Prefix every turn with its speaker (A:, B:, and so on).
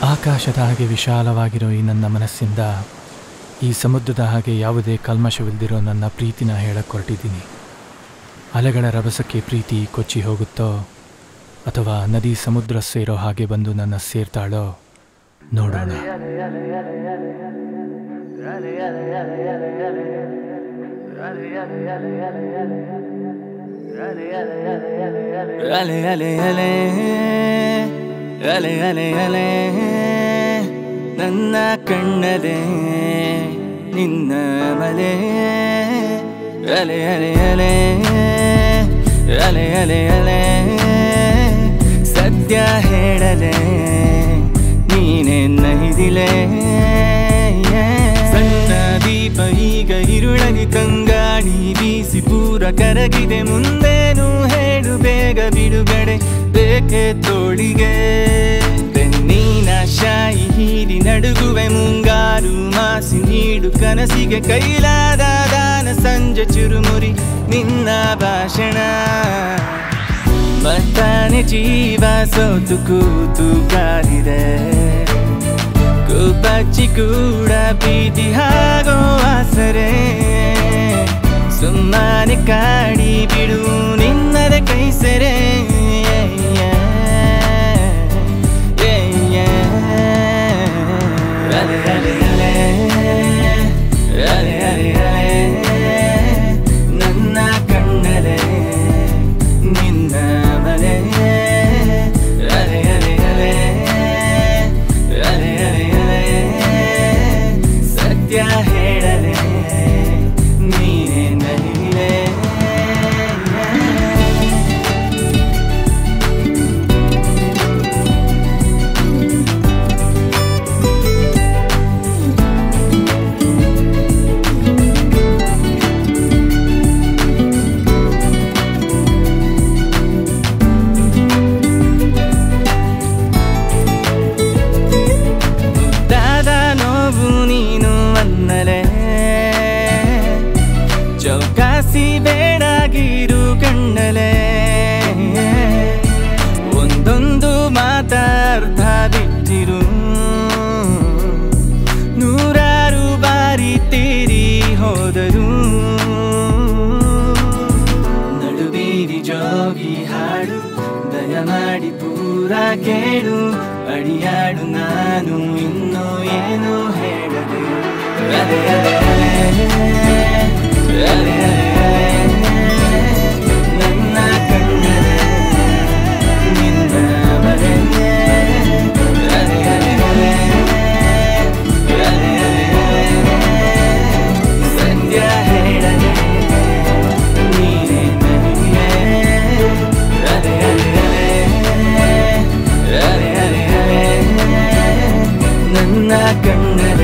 A: ಆಕಾಶದ ಹಾಗೆ ವಿಶಾಲವಾಗಿರೋ ಈ ನನ್ನ ಮನಸ್ಸಿಂದ ಈ ಸಮುದ್ರದ ಹಾಗೆ ಯಾವುದೇ ಕಲ್ಮಶವಿಲ್ದಿರೋ ನನ್ನ ಪ್ರೀತಿನ ಹೇಳಕ್ಕೆ ಹೊರಟಿದ್ದೀನಿ ಅಲೆಗಳ ರಭಸಕ್ಕೆ ಪ್ರೀತಿ ಕೊಚ್ಚಿ ಹೋಗುತ್ತೋ ಅಥವಾ ನದಿ ಸಮುದ್ರ ಸೇರೋ ಹಾಗೆ ಬಂದು ನನ್ನ ಸೇರ್ತಾಳೋ ನೋಡೋಣ
B: ಅಲೆ ಅಲೆ ಅಲೆ ಅಲೆ ಅಲೆ ಅಲೆ ನನ್ನ ಕಣ್ಣದೆ ನಿನ್ನ ಮಲೆ ಅಲೆ ಅಲೆ ಅಲೆ ಅಲೆ ಅಲೆ ಅಲೆ ಸತ್ಯ ಹೇಳಲೆ ನೀನೆ ನೈದಿಲೆ ಸಣ್ಣ ದೀಪ ಈಗ ಇರುಳಲಿ ತಂಗಾಡಿ ಬೀಸಿ ಪೂರ ಕರಗಿದೆ ಮುಂದೇನು ಹೇಳು ಬೇಗ ಬಿಡುಗಡೆ ಬೇಕೆ ತೋಳಿಗೆ ಬೆನ್ನಿನ ಶಾಯಿ ಹೀರಿ ನಡುಗುವೆ ಮುಂಗಾರು ಮಾಸಿ ನೀಡು ಕನಸಿಗೆ ಕೈಲಾದ ದಾನ ಸಂಜೆ ಚುರುಮುರಿ ನಿನ್ನ ಭಾಷಣ ಮತ್ತಾನೆ ಜೀವ ಸೋತು ಕೂತು ಕಾದಿದೆ ಕೂಪಚ್ಚಿ ಕೂಡ ಪ್ರೀತಿ ಹಾಗೋ ಆಸರೆ ಸುಮ್ಮನೆ ಕಾಡಿ ಬಿಡು ನಿನ್ನದ ಕೈ ಸೆರೆ ಅಲೆ ಅಲೆ ಅಲೆ ಅಲೆ ಅಲೆ ಅಲೆ ನನ್ನ ಕಣ್ಣಲೆ ನಿನ್ನ ಮಲೆ ಅಲೆ ಅಲೆ ಅಲೆ ಅಲೆ ಅಲೆ ಅಲೆ ಸತ್ಯ ಹೇಳಲೆ ನೀನೆ ನಲಿಲೆ ಮುದ್ದಾದ ನೋವು ನೀನು ಅನ್ನಲೆ ಚೌಕಾಸಿ ಬೇಡಾಗಿರು ಕಣ್ಣಲೆ ಒಂದೊಂದು ಮಾತಾರ್ಥ ಬಿಟ್ಟಿರು ನೂರಾರು ಬಾರಿ ತೀರಿ ಹೋದರು ನಡುಬೀರಿ ಜೋಗಿ ಹಾಡು ದಯಮಾಡಿ ಪೂರ ಕೇಳು ಅಡಿಯಾಡು ನಾನು ಇನ್ನೂ ಏನು ಹೇಳದೆ ಅಲೆ ಅಲೆ ಅಲೆ ಅಲೆ ಅಲೆ ನನ್ನ ಕಣ್ಣಲೆ ನಿನ್ನ ಮರೆಯೇ ಅಲೆ ಅಲೆ ಅಲೆ ಅಲೆ ಅಲೆ ಸತ್ಯ ಹೇಳದೆ ನೀನೆ ನನಗೆ ಅಲೆ ಅಲೆ ಅಲೆ ಅಲೆ ಅಲೆ ಅಲೆ ನನ್ನ ಕಣ್ಣಲೆ